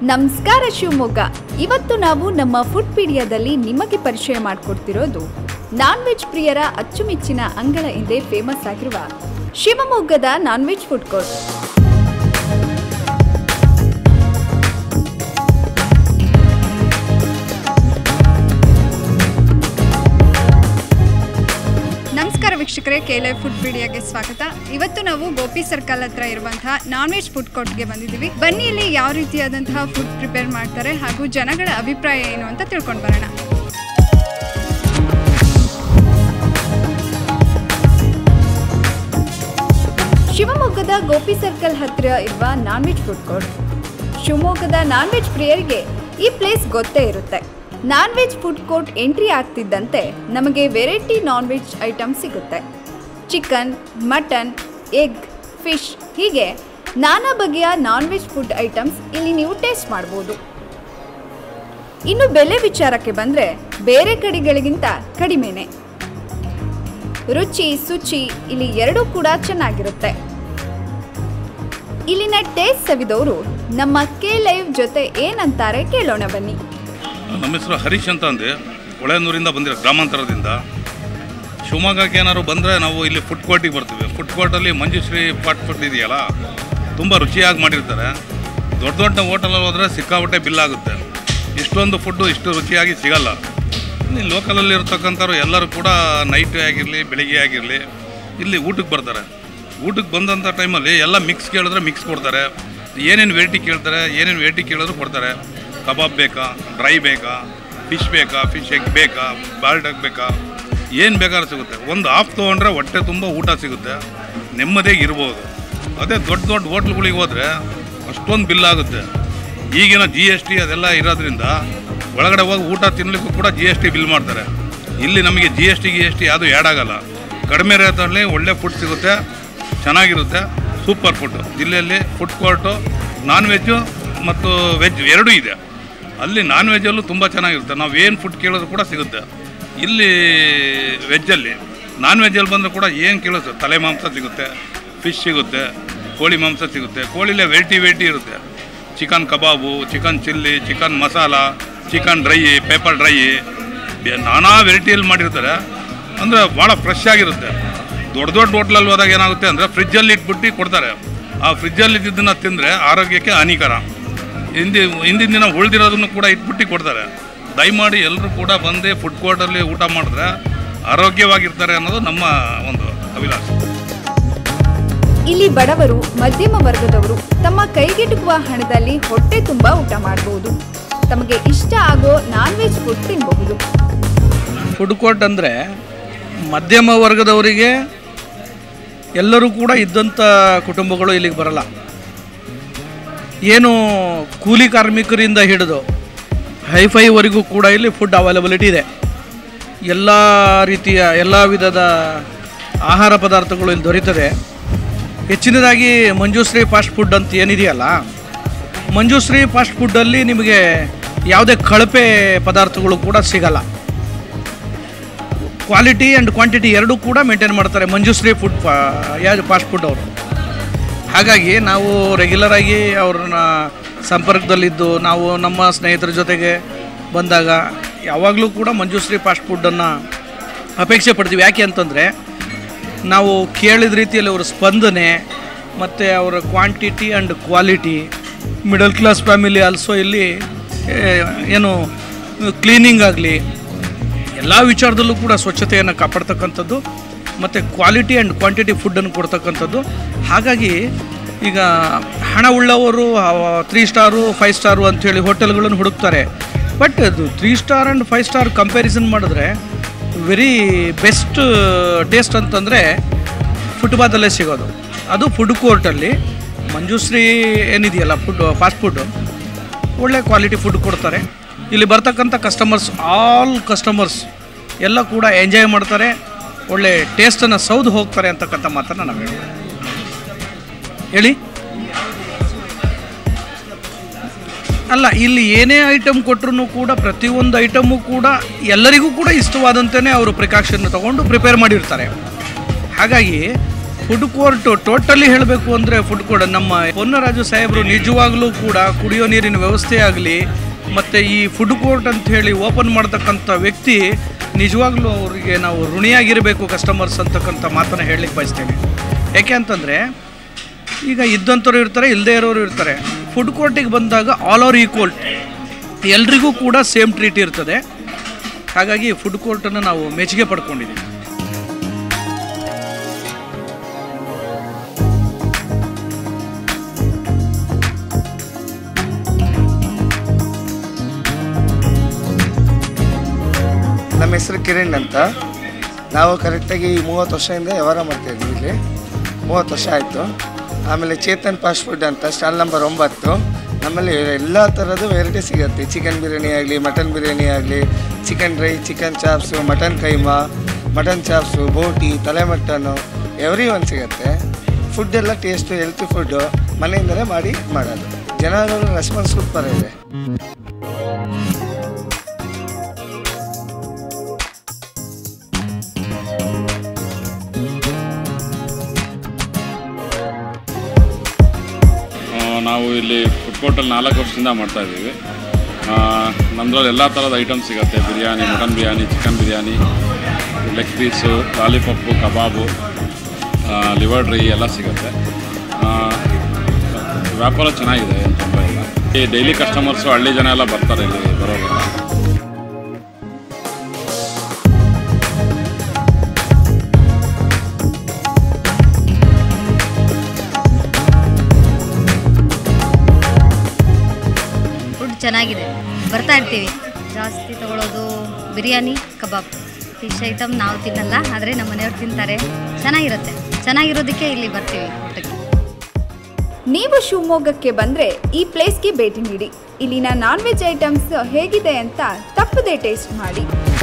ನಮಸ್ಕಾರ ಶಿವಮೊಗ್ಗ ಇವತ್ತು ನಾವು ನಮ್ಮ ಫುಡ್ ಪೀಡಿಯಾದಲ್ಲಿ ನಿಮಗೆ ಪರಿಚಯ ಮಾಡಿಕೊಡ್ತಿರೋದು ನಾನ್ ವೆಜ್ ಪ್ರಿಯರ ಅಚ್ಚುಮೆಚ್ಚಿನ ಅಂಗಳ ಹಿಂದೆ ಫೇಮಸ್ ಆಗಿರುವ ಶಿವಮೊಗ್ಗದ ನಾನ್ ವೆಜ್ ಫುಡ್ ಕೋರ್ಟ್ ನಮಸ್ಕಾರ ವೀಕ್ಷಕರೇ ಕೇಲೆ ಫುಡ್ ಪೀಡಿಯಾಗೆ ಸ್ವಾಗತ ಇವತ್ತು ನಾವು ಗೋಪಿ ಸರ್ಕಲ್ ಹತ್ರ ಇರುವಂತಹ ನಾನ್ ವೆಜ್ ಫುಡ್ ಕೋರ್ಟ್ಗೆ ಬಂದಿದ್ದೀವಿ ಬನ್ನಿ ಇಲ್ಲಿ ಯಾವ ರೀತಿಯಾದಂತಹ ಫುಡ್ ಪ್ರಿಪೇರ್ ಮಾಡ್ತಾರೆ ಹಾಗೂ ಜನಗಳ ಅಭಿಪ್ರಾಯ ಏನು ಅಂತ ತಿಳ್ಕೊಂಡು ಬರೋಣ ಶಿವಮೊಗ್ಗದ ಗೋಪಿ ಸರ್ಕಲ್ ಹತ್ತಿರ ಇರುವ ನಾನ್ ವೆಜ್ ಫುಡ್ ಕೋರ್ಟ್ ಶಿವಮೊಗ್ಗದ ನಾನ್ ವೆಜ್ ಪ್ರಿಯರಿಗೆ ಈ ಪ್ಲೇಸ್ ಗೊತ್ತೇ ಇರುತ್ತೆ non veg food court entry ಆಗ್ತಿದ್ದಂತೆ ನಮಗೆ ವೆರೈಟಿ ನಾನ್ ವೆಜ್ ಐಟಮ್ ಸಿಗುತ್ತೆ ಚಿಕನ್ ಮಟನ್ ಎಗ್ ಫಿಶ್ ಹೀಗೆ ನಾನಾ ಬಗೆಯ ನಾನ್ ವೆಜ್ ಫುಡ್ ಐಟಮ್ಸ್ ಇಲ್ಲಿ ನೀವು ಟೇಸ್ಟ್ ಮಾಡ್ಬೋದು ಇನ್ನು ಬೆಲೆ ವಿಚಾರಕ್ಕೆ ಬಂದರೆ ಬೇರೆ ಕಡೆಗಳಿಗಿಂತ ಕಡಿಮೆನೆ ರುಚಿ ಶುಚಿ ಇಲ್ಲಿ ಎರಡೂ ಕೂಡ ಚೆನ್ನಾಗಿರುತ್ತೆ ಇಲ್ಲಿನ ಟೇಸ್ಟ್ ಸವಿದವರು ನಮ್ಮ ಕೆ ಲೈವ್ ಜೊತೆ ಏನಂತಾರೆ ಕೇಳೋಣ ಬನ್ನಿ ನಮ್ಮ ಹೆಸರು ಹರೀಶ್ ಅಂತ ಅಂದೆ ಹೊಳೆನೂರಿಂದ ಬಂದಿರೋ ಗ್ರಾಮಾಂತರದಿಂದ ಶಿವಮೊಗ್ಗಕ್ಕೆ ಏನಾದ್ರು ಬಂದರೆ ನಾವು ಇಲ್ಲಿ ಫುಡ್ ಕೋರ್ಟಿಗೆ ಬರ್ತೀವಿ ಫುಡ್ ಕೋರ್ಟಲ್ಲಿ ಮಂಜುಶ್ರೀ ಫಾಟ್ ಫುಡ್ ಇದೆಯಲ್ಲ ತುಂಬ ರುಚಿಯಾಗಿ ಮಾಡಿರ್ತಾರೆ ದೊಡ್ಡ ದೊಡ್ಡ ಹೋಟೆಲಲ್ಲಿ ಹೋದರೆ ಸಿಕ್ಕಾಪಟ್ಟೆ ಬಿಲ್ ಆಗುತ್ತೆ ಇಷ್ಟೊಂದು ಫುಡ್ಡು ಇಷ್ಟು ರುಚಿಯಾಗಿ ಸಿಗಲ್ಲ ಇಲ್ಲಿ ಲೋಕಲಲ್ಲಿ ಇರ್ತಕ್ಕಂಥವ್ರು ಎಲ್ಲರೂ ಕೂಡ ನೈಟ್ ಆಗಿರಲಿ ಬೆಳಿಗ್ಗೆ ಆಗಿರಲಿ ಇಲ್ಲಿ ಊಟಕ್ಕೆ ಬರ್ತಾರೆ ಊಟಕ್ಕೆ ಬಂದಂಥ ಟೈಮಲ್ಲಿ ಎಲ್ಲ ಮಿಕ್ಸ್ ಕೇಳಿದ್ರೆ ಮಿಕ್ಸ್ ಕೊಡ್ತಾರೆ ಏನೇನು ವೆರೈಟಿ ಕೇಳ್ತಾರೆ ಏನೇನು ವೆರೈಟಿ ಕೇಳಿದ್ರು ಕೊಡ್ತಾರೆ ಕಬಾಬ್ ಬೇಕಾ ಡ್ರೈ ಬೇಕಾ ಫಿಶ್ ಬೇಕಾ ಫಿಶ್ ಎಗ್ ಬೇಕಾ ಬಾಲ್ಡ್ ಎಗ್ ಬೇಕಾ ಏನು ಬೇಕಾದ್ರೂ ಸಿಗುತ್ತೆ ಒಂದು ಆಫ್ ತೊಗೊಂಡ್ರೆ ಹೊಟ್ಟೆ ತುಂಬ ಊಟ ಸಿಗುತ್ತೆ ನೆಮ್ಮದಿಯಾಗಿ ಇರ್ಬೋದು ಅದೇ ದೊಡ್ಡ ದೊಡ್ಡ ಹೋಟ್ಲ್ಗಳಿಗೆ ಹೋದರೆ ಅಷ್ಟೊಂದು ಬಿಲ್ ಆಗುತ್ತೆ ಈಗಿನ ಜಿ ಎಸ್ ಟಿ ಅದೆಲ್ಲ ಇರೋದ್ರಿಂದ ಒಳಗಡೆ ಹೋಗಿ ಊಟ ತಿನ್ನಲಿಕ್ಕೂ ಕೂಡ ಜಿ ಎಸ್ ಟಿ ಬಿಲ್ ಮಾಡ್ತಾರೆ ಇಲ್ಲಿ ನಮಗೆ ಜಿ ಎಸ್ ಟಿ ಗಿ ಎಸ್ ಟಿ ಯಾವುದು ಆ್ಯಡ್ ಆಗಲ್ಲ ಕಡಿಮೆ ರೇಟಲ್ಲಿ ಒಳ್ಳೆ ಫುಡ್ ಸಿಗುತ್ತೆ ಚೆನ್ನಾಗಿರುತ್ತೆ ಸೂಪರ್ ಫುಡ್ ಜಿಲ್ಲೆಯಲ್ಲಿ ಫುಡ್ ಕೋರ್ಟು ನಾನ್ ವೆಜ್ಜು ಮತ್ತು ವೆಜ್ ಎರಡೂ ಇದೆ ಅಲ್ಲಿ ನಾನ್ ವೆಜ್ಜಲ್ಲೂ ತುಂಬ ಚೆನ್ನಾಗಿರುತ್ತೆ ನಾವು ಏನು ಫುಡ್ ಕೇಳಿದ್ರು ಕೂಡ ಸಿಗುತ್ತೆ ಇಲ್ಲಿ ವೆಜ್ಜಲ್ಲಿ ನಾನ್ ವೆಜ್ಜಲ್ಲಿ ಬಂದರೂ ಕೂಡ ಏನು ಕೇಳಿದ್ರು ತಲೆ ಮಾಂಸ ಸಿಗುತ್ತೆ ಫಿಶ್ ಸಿಗುತ್ತೆ ಕೋಳಿ ಮಾಂಸ ಸಿಗುತ್ತೆ ಕೋಳಿಲೇ ವೆರೈಟಿ ವೆರೈಟಿ ಇರುತ್ತೆ chicken kebab chicken chilli chicken masala chicken dry pepper dry ನಾನಾ ವೆರೈಟಿಯಲ್ಲಿ ಮಾಡಿರ್ತಾರೆ ಅಂದರೆ ಭಾಳ ಫ್ರೆಶ್ ಆಗಿರುತ್ತೆ ದೊಡ್ಡ ದೊಡ್ಡ ಹೋಟ್ಲಲ್ಲಿ ಹೋದಾಗ ಏನಾಗುತ್ತೆ ಅಂದರೆ ಫ್ರಿಜ್ಜಲ್ಲಿ ಇಟ್ಬಿಟ್ಟು ಕೊಡ್ತಾರೆ ಆ ಫ್ರಿಜ್ಜಲ್ಲಿ ಇದ್ದಿದ್ದನ್ನು ತಿಂದರೆ ಆರೋಗ್ಯಕ್ಕೆ ಹಾನಿಕರ ಹಿಂದಿ ಹಿಂದಿನ ದಿನ ಉಳಿದಿರೋದನ್ನು ಕೂಡ ಇಟ್ಬಿಟ್ಟು ಕೊಡ್ತಾರೆ ದಯಮಾಡಿ ಎಲ್ಲರೂ ಕೂಡ ಬಂದು ಫುಡ್ ಕೋರ್ಟಲ್ಲಿ ಊಟ ಮಾಡಿದ್ರೆ ಆರೋಗ್ಯವಾಗಿರ್ತಾರೆ ಅನ್ನೋದು ನಮ್ಮ ಒಂದು ಅಭಿಲಾಷೆ ಇಲ್ಲಿ ಬಡವರು ಮಧ್ಯಮ ವರ್ಗದವರು ತಮ್ಮ ಕೈಗೆಟುಕುವ ಹಣದಲ್ಲಿ ಹೊಟ್ಟೆ ತುಂಬ ಊಟ ಮಾಡಬಹುದು ತಮಗೆ ಇಷ್ಟ ಆಗೋ ನಾನ್ ವೆಜ್ ಫುಡ್ ತಿನ್ನಬಹುದು ಫುಡ್ ಕೋರ್ಟ್ ಅಂದರೆ ಮಧ್ಯಮ ವರ್ಗದವರಿಗೆ ಎಲ್ಲರೂ ಕೂಡ ಇದ್ದಂಥ ಕುಟುಂಬಗಳು ಇಲ್ಲಿಗೆ ಬರಲ್ಲ ಏನು ಕೂಲಿ ಕಾರ್ಮಿಕರಿಂದ ಹಿಡಿದು ಹೈಫೈವರೆಗೂ ಕೂಡ ಇಲ್ಲಿ ಫುಡ್ ಅವೈಲಬಿಲಿಟಿ ಇದೆ ಎಲ್ಲ ರೀತಿಯ ಎಲ್ಲ ವಿಧದ ಆಹಾರ ಪದಾರ್ಥಗಳು ಇಲ್ಲಿ ದೊರೀತದೆ ಹೆಚ್ಚಿನದಾಗಿ ಮಂಜುಶ್ರೀ ಫಾಸ್ಟ್ ಫುಡ್ ಅಂತ ಏನಿದೆಯಲ್ಲ ಮಂಜುಶ್ರೀ ಫಾಸ್ಟ್ ಫುಡ್ಡಲ್ಲಿ ನಿಮಗೆ ಯಾವುದೇ ಕಳಪೆ ಪದಾರ್ಥಗಳು ಕೂಡ ಸಿಗಲ್ಲ ಕ್ವಾಲಿಟಿ ಆ್ಯಂಡ್ ಕ್ವಾಂಟಿಟಿ ಎರಡೂ ಕೂಡ ಮೇಂಟೈನ್ ಮಾಡ್ತಾರೆ ಮಂಜುಶ್ರೀ ಫುಡ್ ಯಾವುದು ಫಾಸ್ಟ್ ಫುಡ್ ಅವರು ಹಾಗಾಗಿ ನಾವು ರೆಗ್ಯುಲರಾಗಿ ಅವ್ರನ್ನ ಸಂಪರ್ಕದಲ್ಲಿದ್ದು ನಾವು ನಮ್ಮ ಸ್ನೇಹಿತರ ಜೊತೆಗೆ ಬಂದಾಗ ಯಾವಾಗಲೂ ಕೂಡ ಮಂಜುಶ್ರೀ ಫಾಸ್ಟ್ ಫುಡ್ಡನ್ನು ಅಪೇಕ್ಷೆ ಪಡ್ತೀವಿ ಯಾಕೆ ಅಂತಂದರೆ ನಾವು ಕೇಳಿದ ರೀತಿಯಲ್ಲಿ ಅವರ ಸ್ಪಂದನೆ ಮತ್ತು ಅವರ quantity and quality middle class family also ಇಲ್ಲಿ ಏ, ಏನು ಕ್ಲೀನಿಂಗ್ ಆಗಲಿ ಎಲ್ಲ ವಿಚಾರದಲ್ಲೂ ಕೂಡ ಸ್ವಚ್ಛತೆಯನ್ನು ಕಾಪಾಡ್ತಕ್ಕಂಥದ್ದು ಮತ್ತು ಕ್ವಾಲಿಟಿ ಆ್ಯಂಡ್ ಕ್ವಾಂಟಿಟಿ ಫುಡ್ಡನ್ನು ಕೊಡ್ತಕ್ಕಂಥದ್ದು ಹಾಗಾಗಿ ಈಗ ಹಣ ಉಳ್ಳವರು ತ್ರೀ ಸ್ಟಾರು ಫೈವ್ ಸ್ಟಾರು ಅಂಥೇಳಿ ಹೋಟೆಲ್ಗಳನ್ನು ಹುಡುಕ್ತಾರೆ ಬಟ್ ಅದು three star and five star comparison ಮಾಡಿದ್ರೆ ವೆರಿ ಬೆಸ್ಟ್ ಟೇಸ್ಟ್ ಅಂತಂದರೆ ಫುಟ್ಪಾತಲ್ಲೇ ಸಿಗೋದು ಅದು ಫುಡ್ ಕೋರ್ಟಲ್ಲಿ ಮಂಜುಶ್ರೀ ಏನಿದೆಯಲ್ಲ ಫುಡ್ ಫಾಸ್ಟ್ ಫುಡ್ಡು ಒಳ್ಳೆ ಕ್ವಾಲಿಟಿ ಫುಡ್ ಕೊಡ್ತಾರೆ ಇಲ್ಲಿ ಬರ್ತಕ್ಕಂಥ ಕಸ್ಟಮರ್ಸ್ ಆಲ್ ಕಸ್ಟಮರ್ಸ್ ಎಲ್ಲ ಕೂಡ ಎಂಜಾಯ್ ಮಾಡ್ತಾರೆ ಒಳ್ಳೆ ಟೇಸ್ಟನ್ನು ಸೌದು ಹೋಗ್ತಾರೆ ಅಂತಕ್ಕಂಥ ಮಾತನ್ನು ನಾವು ಹೇಳ್ಬೋದು ಹೇಳಿ ಅಲ್ಲ ಇಲ್ಲಿ ಏನೇ ಐಟಮ್ ಕೊಟ್ಟರು ಕೂಡ ಪ್ರತಿಯೊಂದು ಐಟಮು ಕೂಡ ಎಲ್ಲರಿಗೂ ಕೂಡ ಇಷ್ಟವಾದಂತೆಯೇ ಅವರು ಪ್ರಿಕಾಷನ್ ತಗೊಂಡು ಪ್ರಿಪೇರ್ ಮಾಡಿರ್ತಾರೆ ಹಾಗಾಗಿ ಫುಡ್ ಕೋರ್ಟ್ ಟೋಟಲಿ ಹೇಳಬೇಕು ಅಂದರೆ ಫುಡ್ ಕೋರ್ಟ್ ನಮ್ಮ ಪೊನ್ನರಾಜು ಸಾಹೇಬರು ನಿಜವಾಗ್ಲೂ ಕೂಡ ಕುಡಿಯೋ ನೀರಿನ ವ್ಯವಸ್ಥೆ ಆಗಲಿ ಮತ್ತು ಈ ಫುಡ್ ಕೋರ್ಟ್ ಅಂತ ಹೇಳಿ ಓಪನ್ ಮಾಡ್ತಕ್ಕಂಥ ವ್ಯಕ್ತಿ ನಿಜವಾಗ್ಲೂ ಅವರಿಗೆ ನಾವು ಋಣಿಯಾಗಿರಬೇಕು ಕಸ್ಟಮರ್ಸ್ ಅಂತಕ್ಕಂಥ ಮಾತನ್ನು ಹೇಳಲಿಕ್ಕೆ ಬಯಸ್ತೇನೆ ಯಾಕೆ ಅಂತಂದರೆ ಈಗ ಇದ್ದಂಥವ್ರು ಇರ್ತಾರೆ ಇಲ್ಲದೇ ಇರೋರು ಇರ್ತಾರೆ ಫುಡ್ ಕೋರ್ಟಿಗೆ ಬಂದಾಗ ಆಲ್ ಆರ್ ಈಕ್ವಲ್ ಎಲ್ರಿಗೂ ಕೂಡ ಸೇಮ್ ಟ್ರೀಟ್ ಇರ್ತದೆ ಹಾಗಾಗಿ ಫುಡ್ ಕೋರ್ಟನ್ನು ನಾವು ಮೆಚ್ಚುಗೆ ಪಡ್ಕೊಂಡಿದ್ದೀವಿ ನಮ್ಮ ಹೆಸರು ಕಿರಣ್ ಅಂತ ನಾವು ಕರೆಕ್ಟಾಗಿ ಮೂವತ್ತು ವರ್ಷದಿಂದ ವ್ಯವಹಾರ ಮಾಡ್ತಾಯಿದ್ವಿ ಇಲ್ಲಿ ಮೂವತ್ತು ವರ್ಷ ಆಯಿತು ಆಮೇಲೆ ಚೇತನ್ ಫಾಸ್ಟ್ ಫುಡ್ ಅಂತ ಸ್ಟಾಲ್ ನಂಬರ್ ಒಂಬತ್ತು ನಮ್ಮಲ್ಲಿ ಎಲ್ಲ ಥರದ್ದು ವೆರೈಟಿ ಸಿಗುತ್ತೆ ಚಿಕನ್ ಬಿರಿಯಾನಿ ಆಗಲಿ ಮಟನ್ ಬಿರಿಯಾನಿ ಆಗಲಿ chicken dry chicken chops mutton keema mutton chops boti ತಲೆ ಮಟನ್ನು ಎವ್ರಿ ಒನ್ ಸಿಗುತ್ತೆ ಫುಡ್ ಎಲ್ಲ ಟೇಸ್ಟು ಹೆಲ್ತಿ ಫುಡ್ಡು ಮನೆಯಿಂದಲೇ ಮಾಡಿ ಮಾಡೋದು ಜನಗಳ ರೆಸ್ಪಾನ್ಸ್ ಸೂಪರ್ ಇದೆ ಆ, ನಾವು ಇಲ್ಲಿ ಫುಡ್ ಕೋರ್ಟಲ್ಲಿ ನಾಲ್ಕು ವರ್ಷದಿಂದ ಮಾಡ್ತಾ ಇದ್ದೀವಿ ನಮ್ಮದ್ರಲ್ಲಿ ಎಲ್ಲ ಥರದ ಐಟಮ್ಸ್ ಸಿಗುತ್ತೆ biryani mutton biryani chicken biryani leg piece lollipop kebab liver dry ಎಲ್ಲ ಸಿಗುತ್ತೆ ಆ, ವ್ಯಾಪಾರ ಚೆನ್ನಾಗಿದೆ ಏನು ತೊಂದರೆ ಇಲ್ಲ ಈ ಡೈಲಿ ಕಸ್ಟಮರ್ಸು ಹಳ್ಳಿ ಜನ ಎಲ್ಲ ಬರ್ತಾರೆ ಇಲ್ಲಿ ಬರೋರೆಲ್ಲ ಫುಡ್ ಚೆನ್ನಾಗಿದೆ ಬರ್ತಾ ಇರ್ತೀವಿ ಜಾಸ್ತಿ ತಗೊಳ್ಳೋದು ಬಿರಿಯಾನಿ ಕಬಾಬ್ ಫಿಶ್ ಐಟಮ್ ನಾವು ತಿನ್ನಲ್ಲ ಆದರೆ ನಮ್ಮ ಮನೆಯವ್ರು ತಿಂತಾರೆ ಚೆನ್ನಾಗಿರುತ್ತೆ ಚೆನ್ನಾಗಿರೋದಕ್ಕೆ ಇಲ್ಲಿ ಬರ್ತೀವಿ ಊಟಕ್ಕೆ ನೀವು ಶಿವಮೊಗ್ಗಕ್ಕೆ ಬಂದರೆ ಈ ಪ್ಲೇಸ್ಗೆ ಭೇಟಿ ನೀಡಿ ಇಲ್ಲಿನ ನಾನ್ ವೆಜ್ ಐಟಮ್ಸ್ ಹೇಗಿದೆ ಅಂತ ತಪ್ಪದೇ ಟೇಸ್ಟ್ ಮಾಡಿ